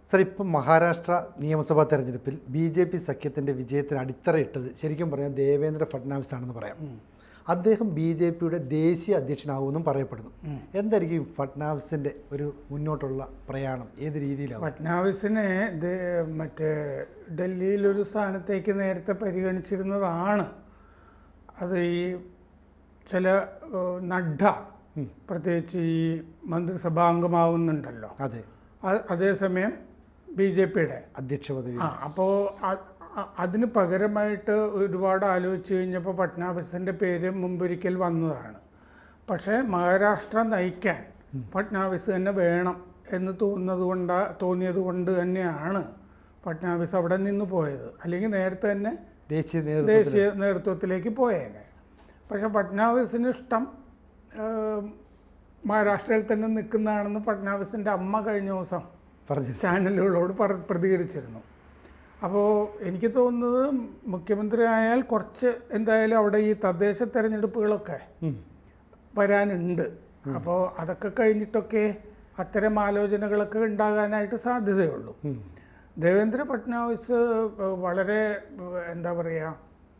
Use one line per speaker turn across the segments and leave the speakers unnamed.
Sir ഇപ്പം മഹാരാഷ്ട്ര നിയമസഭാ തെരഞ്ഞെടുപ്പിൽ ബി ജെ പി സഖ്യത്തിൻ്റെ വിജയത്തിന് അടിത്തറയിട്ടത് ശരിക്കും പറഞ്ഞാൽ ദേവേന്ദ്ര ഫഡ്നാവിസ് ആണെന്ന് പറയാം അദ്ദേഹം ബി ജെ പിയുടെ ദേശീയ അധ്യക്ഷനാകുമെന്നും പറയപ്പെടുന്നു എന്തായിരിക്കും ഫഡ്നാവിസിൻ്റെ ഒരു മുന്നോട്ടുള്ള പ്രയാണം ഏത് രീതിയിലാവും
ഫട്നാവിസിനെ ദേ- മറ്റേ ഡൽഹിയിലൊരു സ്ഥാനത്തേക്ക് നേരത്തെ പരിഗണിച്ചിരുന്നതാണ് അത് ഈ ചില ഏഹ്, നഡ്ഡ പ്രത്യേകിച്ച് ഈ മന്ത്രിസഭാംഗമാവുന്നുണ്ടല്ലോ
അതെ
അ- അതേസമയം ബി ജെ പിയുടെ
അധ്യക്ഷ പദവി
ആ അപ്പോൾ അതിന് പകരമായിട്ട് ഒരുപാട് ആലോചിച്ച് കഴിഞ്ഞപ്പോൾ ഫട്നാവിസിൻ്റെ പേര് മുമ്പൊരിക്കൽ വന്നതാണ് പക്ഷേ മഹാരാഷ്ട്ര നയിക്കാൻ ഫട്നാവിസ് തന്നെ വേണം എന്ന് തോന്നുന്നത് കൊണ്ട് തോന്നിയത് കൊണ്ട് തന്നെയാണ് ഫട്നാവിസ് അവിടെ നിന്ന് പോയത് അല്ലെങ്കിൽ നേരത്തെ തന്നെ
ദേശീയ നേതൃത്വം
ദേശീയ നേതൃത്വത്തിലേക്ക് പോയേനെ പക്ഷേ ഫട്നാവിസിന് ഇഷ്ടം ഏഹ്, മഹാരാഷ്ട്രയിൽ തന്നെ നിൽക്കുന്നതാണെന്ന് ഫട്നാവിസിൻ്റെ അമ്മ കഴിഞ്ഞ ദിവസം
പറഞ്ഞു
ചാനലുകളോട് പറ പ്രതികരിച്ചിരുന്നു അപ്പോൾ എനിക്ക് തോന്നുന്നത് മുഖ്യമന്ത്രി ആയാൽ കുറച്ച് എന്തായാലും അവിടെ ഈ തദ്ദേശ തെരഞ്ഞെടുപ്പുകളൊക്കെ വരാനുണ്ട് അപ്പോൾ അതൊക്കെ കഴിഞ്ഞിട്ടൊക്കെ അത്തരം ആലോചനകളൊക്കെ ഉണ്ടാകാനായിട്ട് സാധ്യതയുള്ളൂ ദേവേന്ദ്ര ഫട്നാവിസ് വളരെ എന്താ പറയുക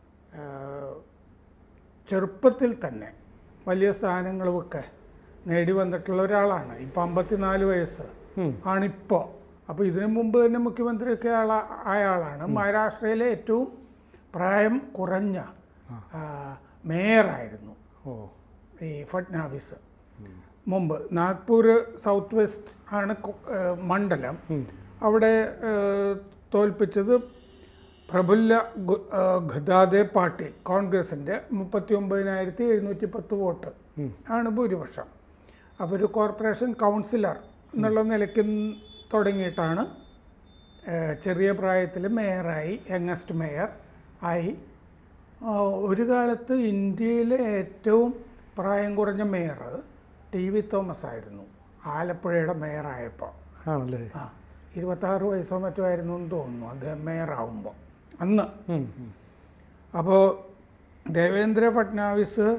ചെറുപ്പത്തിൽ തന്നെ വലിയ സ്ഥാനങ്ങളുമൊക്കെ നേടി വന്നിട്ടുള്ള ഒരാളാണ് ഇപ്പം അമ്പത്തിനാല് വയസ്സ് ആണിപ്പോൾ അപ്പോൾ ഇതിനു മുമ്പ് തന്നെ മുഖ്യമന്ത്രിയൊക്കെ ആള ആയ ആളാണ് മഹാരാഷ്ട്രയിലെ ഏറ്റവും പ്രായം കുറഞ്ഞ ആ, മേയറായിരുന്നു
ഓ
ഈ ഫട്നാവിസ് മുമ്പ് നാഗ്പൂർ സൗത്ത് വെസ്റ്റ് ആണ് കു- ഏ, മണ്ഡലം അവിടെ ഏ, തോൽപ്പിച്ചത് പ്രഫുല്ല ഗു- ഏ, ഖദാദെ പാട്ടീൽ കോൺഗ്രസിൻ്റെ മുപ്പത്തി ഒമ്പതിനായിരത്തി എഴുന്നൂറ്റി പത്ത് വോട്ട് ആണ് ഭൂരിപക്ഷം അപ്പോൾ ഒരു കോർപ്പറേഷൻ കൗൺസിലർ എന്നുള്ള നിലയ്ക്ക് ൻ- തുടങ്ങിയിട്ടാണ് ഏ, ചെറിയ പ്രായത്തിൽ മേയറായി യങ്ങസ്റ്റ് മേയർ ആയി ആ, ഒരു കാലത്ത് ഇന്ത്യയിലെ ഏറ്റവും പ്രായം കുറഞ്ഞ മേയർ ടി വി തോമസ് ആയിരുന്നു ആലപ്പുഴയുടെ മേയറായപ്പോൾ
ആണല്ലേ
ആ ഇരുപത്താറ് വയസ്സോ മറ്റോ ആയിരുന്നു എന്ന് തോന്നുന്നു അദ്ദേഹം മേയറാവുമ്പോൾ അന്ന്
ഉം, ഉം.
അപ്പോൾ ദേവേന്ദ്ര ഫട്നാവിസ്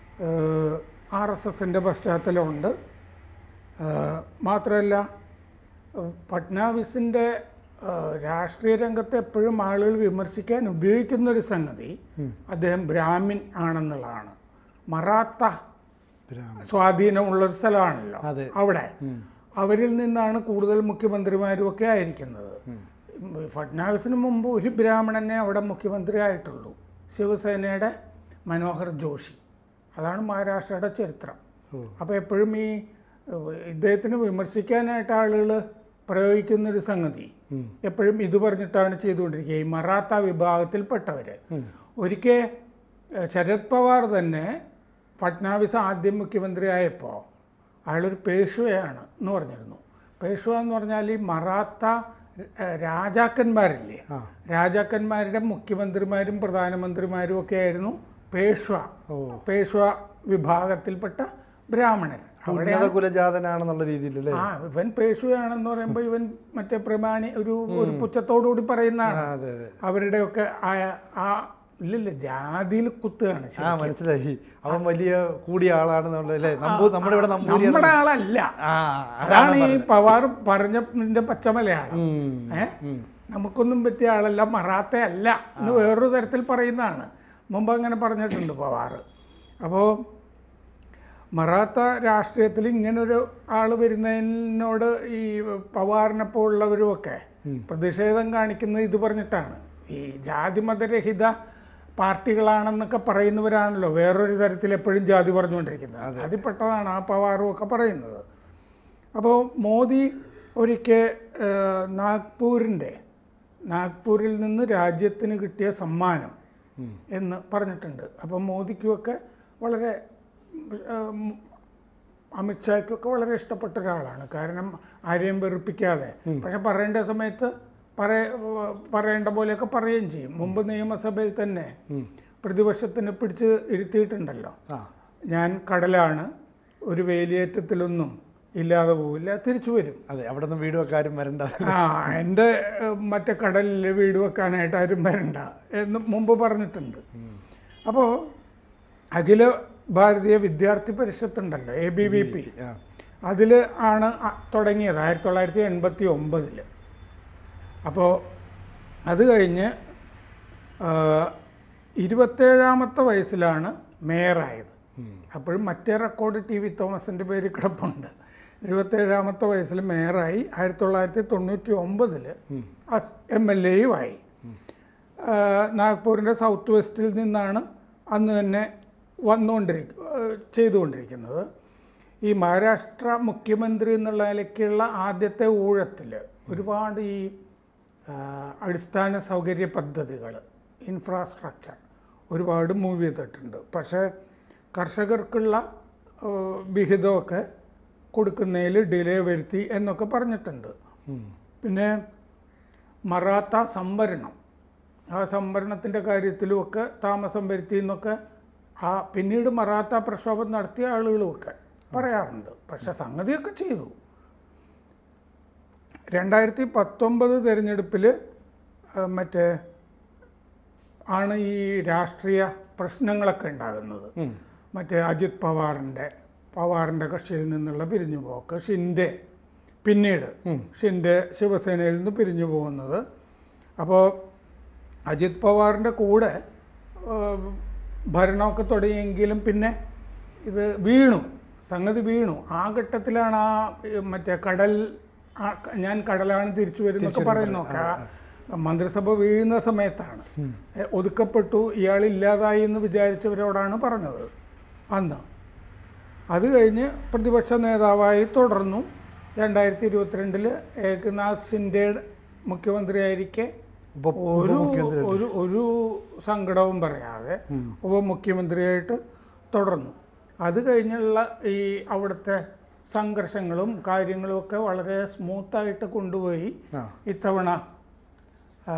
ആർ എസ് എസിൻ്റെ പശ്ചാത്തലമുണ്ട് ഏഹ് മാത്രമല്ല ഏഹ് ഫട്നാവിസിൻ്റെ ഏഹ് രാഷ്ട്രീയ രംഗത്ത് എപ്പോഴും ആളുകൾ വിമർശിക്കാൻ ഉപയോഗിക്കുന്ന ഒരു സംഗതി അദ്ദേഹം ബ്രാഹ്മിൻ ആണെന്നുള്ളതാണ് മറാത്ത
ബ്രാഹ്മൺ.
സ്വാധീനമുള്ള ഒരു സ്ഥലമാണല്ലോ
അതെ.
അവിടെ അവരിൽ നിന്നാണ് കൂടുതൽ മുഖ്യമന്ത്രിമാരും ഒക്കെ ആയിരിക്കുന്നത് ഫട്നാവിസിന് മുമ്പ് ഒരു ബ്രാഹ്മണനെ അവിടെ മുഖ്യമന്ത്രി ആയിട്ടുള്ളൂ ശിവസേനയുടെ മനോഹർ ജോഷി അതാണ് മഹാരാഷ്ട്രയുടെ ചരിത്രം
ഓ.
അപ്പോൾ എപ്പോഴും ഈ ഏഹ്, ഇദ്ദേഹത്തിന് വിമർശിക്കാനായിട്ട് ആളുകൾ പ്രയോഗിക്കുന്നൊരു സംഗതി എപ്പോഴും ഇത് പറഞ്ഞിട്ടാണ് ചെയ്തുകൊണ്ടിരിക്കുക ഈ മറാത്ത വിഭാഗത്തിൽപ്പെട്ടവർ ഒരിക്കൽ ഏഹ്, ശരത് പവാർ തന്നെ ഫട്നാവിസ് ആദ്യം മുഖ്യമന്ത്രിയായപ്പോൾ അയാളൊരു പേഷ്വയാണ് എന്ന് പറഞ്ഞിരുന്നു പേഷ്വ എന്ന് പറഞ്ഞാൽ ഈ മറാത്ത ഏഹ്, രാജാക്കന്മാരില്ലേ
ആ.
രാജാക്കന്മാരുടെ മുഖ്യമന്ത്രിമാരും പ്രധാനമന്ത്രിമാരും ഒക്കെ ആയിരുന്നു പേഷ്വ
ഓ
പേഷ്വ വിഭാഗത്തിൽപ്പെട്ട ബ്രാഹ്മണർ അവിടെ
ഉന്നത കുലജാതനാണെന്നുള്ള രീതിയിലല്ലേ
ആ ഇവൻ പേഷ്വയാണെന്ന് പറയുമ്പോൾ ഇവൻ മറ്റേ പ്രമാണി ഒരു ഒരു പുച്ഛത്തോടു കൂടി
ആ,
പറയുന്നതാണ്
അതെ അതെ
അവരുടെയൊക്കെ ആ- ആ ഇല്ലില്ല ജാതിയിൽ കുത്തുകയാണ്
ആ
ശരിക്കും.
മനസ്സിലായി അവൻ വലിയ കൂടിയ ആളാണെന്നുള്ള അല്ലേ നമ്പൂ നമ്മുടെ ഇവിടെ നമ്പൂരിയാണ്
നമ്മുടെ ആളല്ല
ആ
അതാണ് ഈ പവാർ പറഞ്ഞതിന്റെ പച്ചമലയാളം
ഉം.
ഏ നമുക്കൊന്നും പറ്റിയ ആളല്ല മറാത്ത അല്ല എന്ന് വേറൊരു തരത്തിൽ പറയുന്നതാണ് മുമ്പ് അങ്ങനെ പറഞ്ഞിട്ടുണ്ട് പവാർ അപ്പോൾ മറാത്ത രാഷ്ട്രീയത്തിൽ ഇങ്ങനൊരു ആൾ വരുന്നതിനോട് ഈ പവാറിനെ പോലുള്ളവരുമൊക്കെ പ്രതിഷേധം കാണിക്കുന്നത് ഇത് പറഞ്ഞിട്ടാണ് ഈ ജാതിമതരഹിത പാർട്ടികളാണെന്നൊക്കെ പറയുന്നവരാണല്ലോ വേറൊരു തരത്തിൽ എപ്പോഴും ജാതി പറഞ്ഞുകൊണ്ടിരിക്കുന്നത് അതിൽപ്പെട്ടതാണ് ആ പവാറും ഒക്കെ പറയുന്നത് അപ്പോൾ മോദി ഒരിക്കൽ നാഗ്പൂരിൻ്റെ നാഗ്പൂരിൽ നിന്ന് രാജ്യത്തിന് കിട്ടിയ സമ്മാനം എന്ന് പറഞ്ഞിട്ടുണ്ട് അപ്പം മോദിക്കുമൊക്കെ വളരെ ഉം, അമിത്ഷായ്ക്കൊക്കെ വളരെ ഇഷ്ടപ്പെട്ട ഒരാളാണ് കാരണം ആരെയും വെറുപ്പിക്കാതെ പക്ഷെ പറയേണ്ട സമയത്ത് പറയ പറയേണ്ട പോലെയൊക്കെ പറയുകയും ചെയ്യും മുമ്പ് നിയമസഭയിൽ തന്നെ പ്രതിപക്ഷത്തിന് പിടിച്ച് ഇരുത്തിയിട്ടുണ്ടല്ലോ
ആ
ഞാൻ കടലാണ് ഒരു വേലിയേറ്റത്തിലൊന്നും ഇല്ലാതെ പോവില്ല തിരിച്ചു വരും
അതെ അവിടെ നിന്ന് വീട് വെക്കാരും വരണ്ട
ആ എൻ്റെ ഏഹ്, മറ്റേ കടലിൽ വീട് വെക്കാനായിട്ട് ആരും വരണ്ട എന്ന് മുമ്പ് പറഞ്ഞിട്ടുണ്ട് അപ്പോൾ അഖില ഭാരതീയ വിദ്യാർത്ഥി പരിഷത്ത് ഉണ്ടല്ലോ എ ബി വി പി
ആ
അതിൽ ആണ് അ- തുടങ്ങിയത് ആയിരത്തി തൊള്ളായിരത്തി എൺപത്തി ഒമ്പതിൽ അപ്പോൾ അത് കഴിഞ്ഞ് ആ, ഇരുപത്തേഴാമത്തെ വയസ്സിലാണ് മേയറായത് അപ്പോഴും മറ്റേ റെക്കോർഡ് ടി വി തോമസിൻ്റെ പേര് കിടപ്പുണ്ട് ഇരുപത്തേഴാമത്തെ വയസ്സിൽ മേയറായി ആയിരത്തി തൊള്ളായിരത്തി തൊണ്ണൂറ്റി ഒമ്പതിൽ എം എൽ എയും ആയി ആ, നാഗ്പൂരിൻ്റെ സൗത്ത് വെസ്റ്റിൽ നിന്നാണ് അന്ന് തന്നെ വന്നുകൊണ്ടിരിക്ക ആ, ചെയ്തുകൊണ്ടിരിക്കുന്നത് ഈ മഹാരാഷ്ട്ര മുഖ്യമന്ത്രി എന്നുള്ള നിലയ്ക്കുള്ള ആദ്യത്തെ ഊഴത്തിൽ ഒരുപാട് ഈ ആ, അടിസ്ഥാന സൗകര്യ പദ്ധതികൾ ഇൻഫ്രാസ്ട്രക്ചർ ഒരുപാട് മൂവ് ചെയ്തിട്ടുണ്ട് പക്ഷേ കർഷകർക്കുള്ള ആ, വിഹിതമൊക്കെ കൊടുക്കുന്നതിൽ ഡിലേ വരുത്തി എന്നൊക്കെ പറഞ്ഞിട്ടുണ്ട് പിന്നെ മറാത്ത സംവരണം ആ സംവരണത്തിൻ്റെ കാര്യത്തിലുമൊക്കെ താമസം വരുത്തി എന്നൊക്കെ ആ പിന്നീട് മറാത്ത പ്രക്ഷോഭം നടത്തിയ ആളുകളുമൊക്കെ പറയാറുണ്ട് പക്ഷെ സംഗതിയൊക്കെ ചെയ്തു രണ്ടായിരത്തി പത്തൊമ്പത് തിരഞ്ഞെടുപ്പിൽ മറ്റേ ആണ് ഈ രാഷ്ട്രീയ പ്രശ്നങ്ങളൊക്കെ ഉണ്ടാകുന്നത് മറ്റേ അജിത് പവാറിൻ്റെ പവാറിൻ്റെ കക്ഷിയിൽ നിന്നുള്ള പിരിഞ്ഞുപോക്ക് ഷിൻഡെ പിന്നീട് ഷിൻഡെ ശിവസേനയിൽ നിന്ന് പിരിഞ്ഞു പോകുന്നത് അപ്പോൾ അജിത് പവാറിൻ്റെ കൂടെ ആ, ഭരണമൊക്കെ തുടങ്ങിയെങ്കിലും പിന്നെ ഇത് വീണു സംഗതി വീണു ആ ഘട്ടത്തിലാണ് ആ ഏ, മറ്റേ കടൽ ആ, ക- ഞാൻ കടലാണ് തിരിച്ചു വരുന്നൊക്കെ പറയുന്നൊക്കെ ആ മന്ത്രിസഭ വീഴുന്ന സമയത്താണ് ഏ, ഒതുക്കപ്പെട്ടു ഇയാൾ ഇല്ലാതായി എന്ന് വിചാരിച്ചവരോടാണ് പറഞ്ഞത് അന്ന് അത് കഴിഞ്ഞ് പ്രതിപക്ഷ നേതാവായി തുടർന്നു രണ്ടായിരത്തി ഇരുപത്തിരണ്ടിൽ ഏകനാഥ് ഷിൻഡെ മുഖ്യമന്ത്രിയായിരിക്കെ
ഉപ
ഒരു ഒരു ഒരു സങ്കടവും പറയാതെ ഉപമുഖ്യമന്ത്രിയായിട്ട് തുടർന്നു അത് കഴിഞ്ഞുള്ള ഈ അവിടുത്തെ സംഘർഷങ്ങളും കാര്യങ്ങളും ഒക്കെ വളരെ സ്മൂത്തായിട്ട് കൊണ്ടുപോയി
ആ
ഇത്തവണ ആ,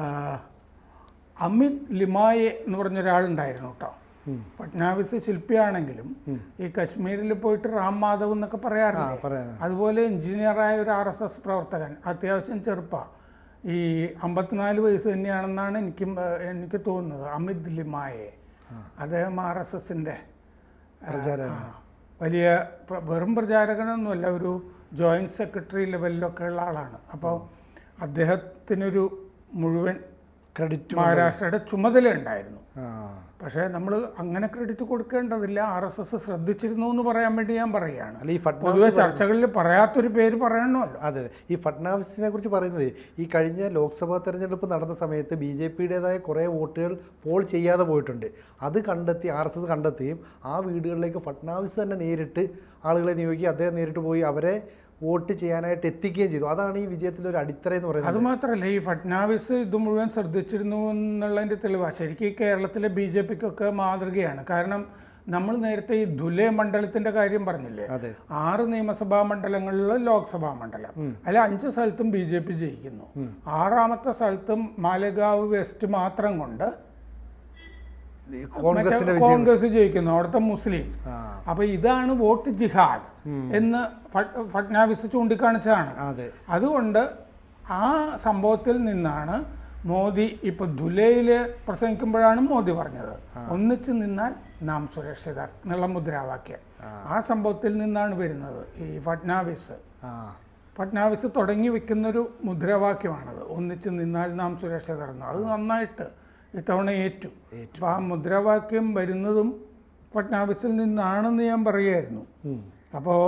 അമിത് ലിമായെ എന്ന് പറഞ്ഞ ഒരാളുണ്ടായിരുന്നു കേട്ടോ ഫട്നാവിസ് ശില്പിയാണെങ്കിലും ഈ കശ്മീരിൽ പോയിട്ട് റാം മാധവ് എന്നൊക്കെ
ആ
പറയാറില്ലേ
പറയാം
അതുപോലെ എഞ്ചിനീയറായ ഒരു ആർ എസ് എസ് പ്രവർത്തകൻ അത്യാവശ്യം ചെറുപ്പ ഈ അമ്പത്തിനാല് വയസ്സ് തന്നെയാണെന്നാണ് എനിക്ക് എനിക്ക് തോന്നുന്നത് അമിത് ലിമായെ അദ്ദേഹം ആർ എസ് എസിൻ്റെ
പ്രചാരകൻ.
വലിയ പ്ര- വെറും പ്രചാരകനൊന്നുമല്ല ഒരു ജോയിൻറ്റ് സെക്രട്ടറി ലെവലിലൊക്കെ ഉള്ള ആളാണ് അപ്പോൾ അദ്ദേഹത്തിനൊരു മുഴുവൻ
ക്രെഡിറ്റ്
മഹാരാഷ്ട്രയുടെ ചുമതല ഉണ്ടായിരുന്നു
ആ
പക്ഷേ നമ്മൾ അങ്ങനെ ക്രെഡിറ്റ് കൊടുക്കേണ്ടതില്ല ആർ എസ് എസ് ശ്രദ്ധിച്ചിരുന്നു എന്ന് പറയാൻ വേണ്ടി ഞാൻ പറയുകയാണ്
അല്ല ഈ ഫട്നാവിസ്
പൊതുവെ ചർച്ചകളിൽ പറയാത്തൊരു പേര് പറയണമല്ലോ
അതെ അതെ ഈ ഫട്നാവിസിനെ കുറിച്ച് പറയുന്നത് ഈ കഴിഞ്ഞ ലോക്സഭാ തെരഞ്ഞെടുപ്പ് നടന്ന സമയത്ത് ബി ജെ പിയുടേതായ കുറേ വോട്ടുകൾ പോൾ ചെയ്യാതെ പോയിട്ടുണ്ട് അത് കണ്ടെത്തി ആർ എസ് എസ് കണ്ടെത്തുകയും ആ വീടുകളിലേക്ക് ഫട്നാവിസ് തന്നെ നേരിട്ട് ആളുകളെ നിയോഗിക്കുകയും അദ്ദേഹം നേരിട്ട് പോയി അവരെ വോട്ട് ചെയ്യാനായിട്ട് എത്തിക്കുകയും ചെയ്തു അതാണ് ഈ വിജയത്തിൻ്റെ ഒരു അടിത്തറ എന്ന് പറയുന്നത്
അത് മാത്രമല്ല ഈ ഫട്നാവിസ് ഇത് മുഴുവൻ ശ്രദ്ധിച്ചിരുന്നു എന്നുള്ളതിൻ്റെ തെളിവാണ് ശരിക്കും ഈ കേരളത്തിലെ ബി ജെ പിക്കൊക്കെ മാതൃകയാണ് കാരണം നമ്മൾ നേരത്തെ ഈ ദുലേ മണ്ഡലത്തിൻ്റെ കാര്യം പറഞ്ഞില്ലേ
അതെ
ആറ് നിയമസഭാ മണ്ഡലങ്ങളിൽ ലോക്സഭാ മണ്ഡലം അതിൽ അഞ്ച് സ്ഥലത്തും ബി ജെ പി ജയിക്കുന്നു ആറാമത്തെ സ്ഥലത്തും മാലേഗാവ് വെസ്റ്റ് മാത്രം കൊണ്ട്
ഈ
മറ്റേ
കോൺഗ്രസിന്റെ വിജയം
കോൺഗ്രസ് ജയിക്കുന്നു അവിടുത്തെ മുസ്ലിം
ആ
അപ്പൊ ഇതാണ് വോട്ട് ജിഹാദ് എന്ന് ഫട്- ഫട്നാവിസ് ചൂണ്ടിക്കാണിച്ചതാണ്
അതെ
അതുകൊണ്ട് ആ സംഭവത്തിൽ നിന്നാണ് മോദി ഇപ്പൊ ദുലയിൽ പ്രസംഗിക്കുമ്പോഴാണ് മോദി പറഞ്ഞത് ഒന്നിച്ച് നിന്നാൽ നാം സുരക്ഷിതർ എന്നുള്ള മുദ്രാവാക്യം ആ സംഭവത്തിൽ നിന്നാണ് വരുന്നത് ഈ ഫട്നാവിസ്
ആ
ഫട്നാവിസ് തുടങ്ങി വെക്കുന്നൊരു മുദ്രാവാക്യമാണത് ഒന്നിച്ച് നിന്നാൽ നാം സുരക്ഷിതർ എന്ന് അത് നന്നായിട്ട് ഇത്തവണ ഏറ്റു അപ്പോൾ ആ മുദ്രാവാക്യം വരുന്നതും ഫട്നാവിസിൽ നിന്നാണെന്ന് ഞാൻ പറയുമായിരുന്നു
ഉം.
അപ്പോൾ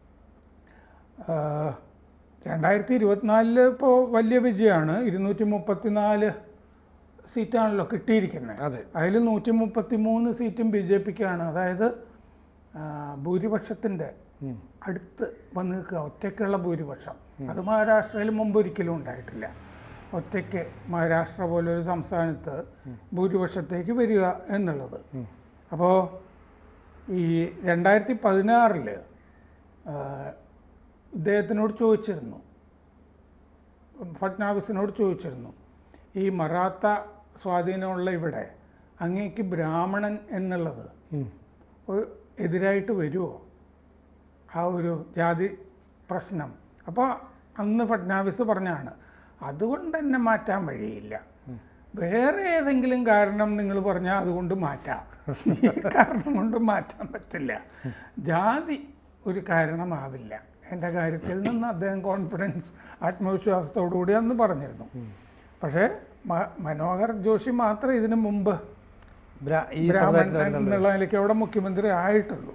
രണ്ടായിരത്തി ഇരുപത്തിനാലില് ഇപ്പോൾ വലിയ വിജയമാണ് ഇരുന്നൂറ്റി മുപ്പത്തിനാല് സീറ്റാണല്ലോ കിട്ടിയിരിക്കുന്നത്
അതെ
അതിൽ നൂറ്റി മുപ്പത്തി മൂന്ന് സീറ്റും ബി ജെ പിക്കാണ് അതായത് ആ, ഭൂരിപക്ഷത്തിൻ്റെ
ഉം.
അടുത്ത് വന്ന് നിൽക്കുക ഒറ്റയ്ക്കുള്ള ഭൂരിപക്ഷം അത് മഹാരാഷ്ട്രയിൽ മുമ്പ് ഒരിക്കലും ഉണ്ടായിട്ടില്ല ഒറ്റയ്ക്ക് മഹാരാഷ്ട്ര പോലൊരു സംസ്ഥാനത്ത് ഭൂരിപക്ഷത്തേക്ക് വരിക എന്നുള്ളത് അപ്പോൾ ഈ രണ്ടായിരത്തി പതിനാറിൽ ഇദ്ദേഹത്തിനോട് ചോദിച്ചിരുന്നു ഫട്നാവിസിനോട് ചോദിച്ചിരുന്നു ഈ മറാത്ത സ്വാധീനമുള്ള ഇവിടെ അങ്ങേക്ക് ബ്രാഹ്മണൻ എന്നുള്ളത്
ഉം.
ഒരു എതിരായിട്ട് വരുമോ ആ ഒരു ജാതി പ്രശ്നം അപ്പോൾ അന്ന് ഫട്നാവിസ് പറഞ്ഞാണ് അതുകൊണ്ട് തന്നെ മാറ്റാൻ വഴിയില്ല വേറെ ഏതെങ്കിലും കാരണം നിങ്ങൾ പറഞ്ഞാൽ അതുകൊണ്ട് മാറ്റാം ഈ കാരണം കൊണ്ട് മാറ്റാൻ പറ്റില്ല ജാതി ഒരു കാരണമാവില്ല എൻ്റെ കാര്യത്തിൽ നിന്ന് അദ്ദേഹം കോൺഫിഡൻസ് ആത്മവിശ്വാസത്തോടു കൂടി അന്ന് പറഞ്ഞിരുന്നു പക്ഷേ മ- മനോഹർ ജോഷി മാത്രമേ ഇതിനു മുമ്പ്
ബ്രാ- ഈ
ബ്രാഹ്മണൻ
സമുദായത്തിൽ
എന്നുള്ള നിലയ്ക്ക് അവിടെ മുഖ്യമന്ത്രി ആയിട്ടുള്ളൂ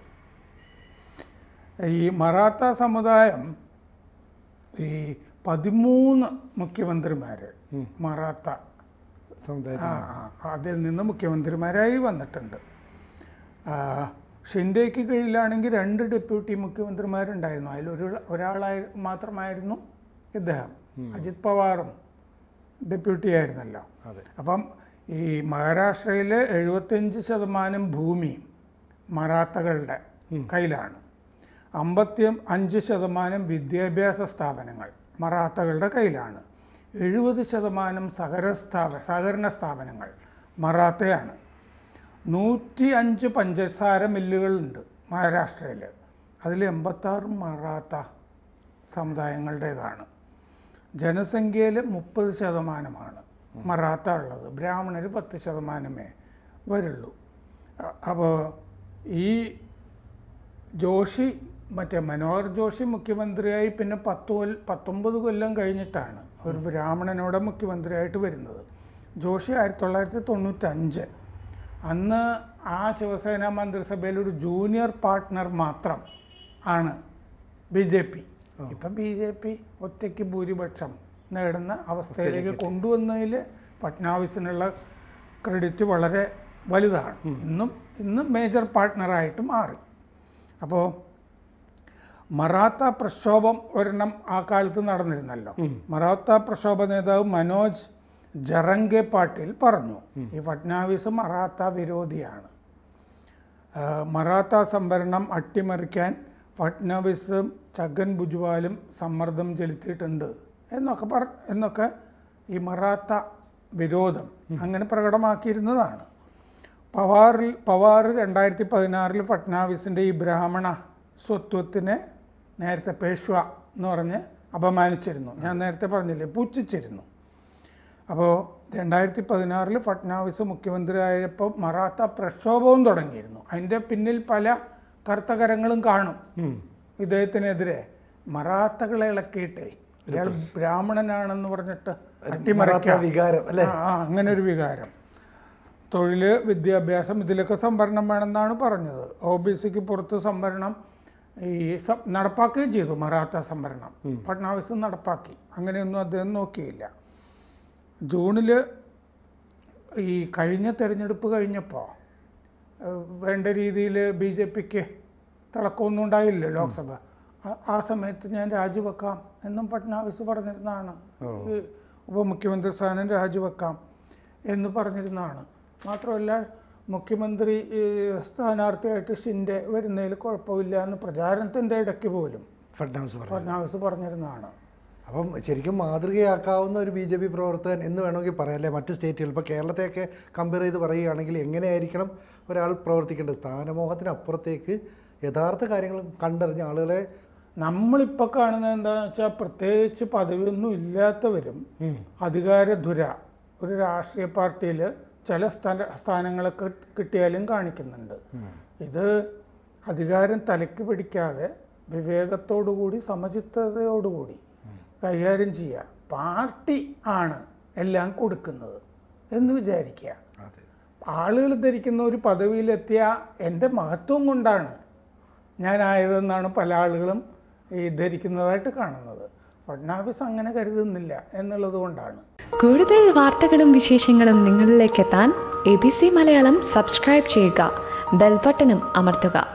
ഈ മറാത്ത സമുദായം ഈ പതിമൂന്ന് മുഖ്യമന്ത്രിമാർ മറാത്ത
സമുദായത്തിൽ
ആ, ആ, അതിൽ നിന്ന് മുഖ്യമന്ത്രിമാരായി വന്നിട്ടുണ്ട് ആ, ഷിൻഡേക്ക് കീഴിലാണെങ്കിൽ രണ്ട് ഡെപ്യൂട്ടി മുഖ്യമന്ത്രിമാരുണ്ടായിരുന്നു അതിലൊരു ഒരാളായി മാത്രമായിരുന്നു ഇദ്ദേഹം അജിത് പവാറും ഡെപ്യൂട്ടി ആയിരുന്നല്ലോ
അതെ
അപ്പം ഈ മഹാരാഷ്ട്രയിലെ എഴുപത്തഞ്ച് ശതമാനം ഭൂമിയും മറാത്തകളുടെ കയ്യിലാണ് അമ്പത്തി അഞ്ച് ശതമാനം വിദ്യാഭ്യാസ സ്ഥാപനങ്ങൾ മറാത്തകളുടെ കയ്യിലാണ് എഴുപത് ശതമാനം സഹകര സ്ഥാപ സഹകരണ സ്ഥാപനങ്ങൾ മറാത്തയാണ് നൂറ്റി അഞ്ച് പഞ്ചസാര മില്ലുകളുണ്ട് മഹാരാഷ്ട്രയിൽ അതിൽ എൺപത്താറ് മറാത്ത സമുദായങ്ങളുടേതാണ് ജനസംഖ്യയിൽ മുപ്പത് ശതമാനമാണ് മറാത്ത ഉള്ളത് ബ്രാഹ്മണർ പത്ത് ശതമാനമേ വരുള്ളൂ അപ്പോൾ ഈ ജോഷി മറ്റേ മനോഹർ ജോഷി മുഖ്യമന്ത്രിയായി പിന്നെ പത്ത് കൊല്ല പത്തൊമ്പത് കൊല്ലം കഴിഞ്ഞിട്ടാണ് ഒരു ബ്രാഹ്മണനോടെ മുഖ്യമന്ത്രിയായിട്ട് വരുന്നത് ജോഷി ആയിരത്തി തൊള്ളായിരത്തി തൊണ്ണൂറ്റഞ്ച് അന്ന് ആ ശിവസേന മന്ത്രിസഭയിൽ ഒരു ജൂനിയർ പാർട്ട്ണർ മാത്രം ആണ് ബി ജെ പി ഇപ്പം ബി ജെ പി ഒറ്റയ്ക്ക് ഭൂരിപക്ഷം നേടുന്ന അവസ്ഥയിലേക്ക് കൊണ്ടുവന്നതിൽ ഫട്നാവിസിനുള്ള ക്രെഡിറ്റ് വളരെ വലുതാണ് ഇന്നും ഇന്ന് മേജർ പാർട്ട്ണറായിട്ട് മാറി അപ്പോൾ മറാത്ത പ്രക്ഷോഭം ഒരെണ്ണം ആ കാലത്ത് നടന്നിരുന്നല്ലോ മറാത്ത പ്രക്ഷോഭ നേതാവ് മനോജ് ജറംഗെ പാട്ടീൽ പറഞ്ഞു ഈ ഫട്നാവിസ് മറാത്ത വിരോധിയാണ് ആ, മറാത്ത സംവരണം അട്ടിമറിക്കാൻ ഫട്നാവിസും ഛഗൻ ഭുജ്വാലും സമ്മർദ്ദം ചെലുത്തിയിട്ടുണ്ട് എന്നൊക്കെ പറ എന്നൊക്കെ ഈ മറാത്ത വിരോധം അങ്ങനെ പ്രകടമാക്കിയിരുന്നതാണ് പവാറിൽ പവാർ രണ്ടായിരത്തി പതിനാറിൽ ഫട്നാവിസിൻ്റെ ഈ ബ്രാഹ്മണ സ്വത്വത്തിനെ നേരത്തെ പേഷ്വ എന്ന് പറഞ്ഞ് അപമാനിച്ചിരുന്നു ഞാൻ നേരത്തെ പറഞ്ഞില്ലേ പുച്ഛിച്ചിരുന്നു അപ്പോൾ രണ്ടായിരത്തി പതിനാറിൽ ഫട്നാവിസ് മുഖ്യമന്ത്രിയായപ്പോൾ മറാത്ത പ്രക്ഷോഭവും തുടങ്ങിയിരുന്നു അതിൻ്റെ പിന്നിൽ പല കർത്തകരങ്ങളും കാണും ഇദ്ദേഹത്തിനെതിരെ മറാത്തകളെ ഇളക്കിയിട്ടേ ഇയാൾ ബ്രാഹ്മണനാണെന്ന് പറഞ്ഞിട്ട് അട്ടിമറിക്കാം
വികാരം അല്ലേ
ആ, ആ, അങ്ങനെ ഒരു വികാരം തൊഴിൽ വിദ്യാഭ്യാസം ഇതിലൊക്കെ സംവരണം വേണമെന്നാണ് പറഞ്ഞത് ഒ ബി സിക്ക് പുറത്ത് സംവരണം ഈ സ- നടപ്പാക്കുകയും ചെയ്തു മറാത്ത സംവരണം ഫട്നാവിസ് നടപ്പാക്കി അങ്ങനെയൊന്നും അദ്ദേഹം നോക്കിയില്ല ജൂണിൽ ഈ കഴിഞ്ഞ തെരഞ്ഞെടുപ്പ് കഴിഞ്ഞപ്പോൾ ഏഹ്, വേണ്ട രീതിയിൽ ബി ജെ പിക്ക് തിളക്കമൊന്നും ഉണ്ടായില്ല ലോക്സഭ ആ- ആ സമയത്ത് ഞാൻ രാജിവെക്കാം എന്നും ഫട്നാവിസ് പറഞ്ഞിരുന്നതാണ് ഈ ഉപമുഖ്യമന്ത്രി സ്ഥാനം രാജിവെക്കാം എന്ന് പറഞ്ഞിരുന്നതാണ് മാത്രമല്ല മുഖ്യമന്ത്രി ഈ, സ്ഥാനാർത്ഥിയായിട്ട് ഷിൻഡെ വരുന്നതിൽ കുഴപ്പമില്ല എന്ന് പ്രചാരണത്തിൻ്റെ ഇടയ്ക്ക് പോലും
ഫഡ്നാവിസ് പറഞ്ഞു
ഫട്നാവിസ് പറഞ്ഞിരുന്നതാണ്
അപ്പം ശരിക്കും മാതൃകയാക്കാവുന്ന ഒരു ബി ജെ പി പ്രവർത്തകൻ എന്ന് വേണമെങ്കിൽ പറയാം അല്ലേ മറ്റ് സ്റ്റേറ്റുകൾ ഇപ്പോൾ കേരളത്തെയൊക്കെ കമ്പയർ ചെയ്ത് പറയുകയാണെങ്കിൽ എങ്ങനെയായിരിക്കണം ഒരാൾ പ്രവർത്തിക്കേണ്ടത് സ്ഥാനമോഹത്തിനപ്പുറത്തേക്ക് യഥാർത്ഥ കാര്യങ്ങൾ കണ്ടറിഞ്ഞ ആളുകളെ
നമ്മളിപ്പോൾ കാണുന്നത് എന്താണെന്ന് വെച്ചാൽ പ്രത്യേകിച്ച് പദവിയൊന്നും ഇല്ലാത്തവരും അധികാരധുര ഒരു രാഷ്ട്രീയ പാർട്ടിയിൽ ചില സ്ഥല സ്ഥാനങ്ങളൊക്കെ കിട്ടിയാലും കാണിക്കുന്നുണ്ട് ഇത് അധികാരം തലയ്ക്ക് പിടിക്കാതെ വിവേകത്തോടുകൂടി സമചിത്തതയോടുകൂടി കൈകാര്യം ചെയ്യുക പാർട്ടി ആണ് എല്ലാം കൊടുക്കുന്നത് എന്ന് വിചാരിക്കുക
അതെ
ആളുകൾ ധരിക്കുന്ന ഒരു പദവിയിലെത്തിയ എൻ്റെ മഹത്വം കൊണ്ടാണ് ഞാനായതെന്നാണ് പല ആളുകളും ഈ ധരിക്കുന്നതായിട്ട് കാണുന്നത് ഫഡ്നാവിസ് അങ്ങനെ കരുതുന്നില്ല എന്നുള്ളത് കൊണ്ടാണ്
കൂടുതൽ വാർത്തകളും വിശേഷങ്ങളും നിങ്ങളിലേക്ക് എത്താൻ A B C Malayalam subscribe ചെയ്യുക ബെൽബട്ടനും അമർത്തുക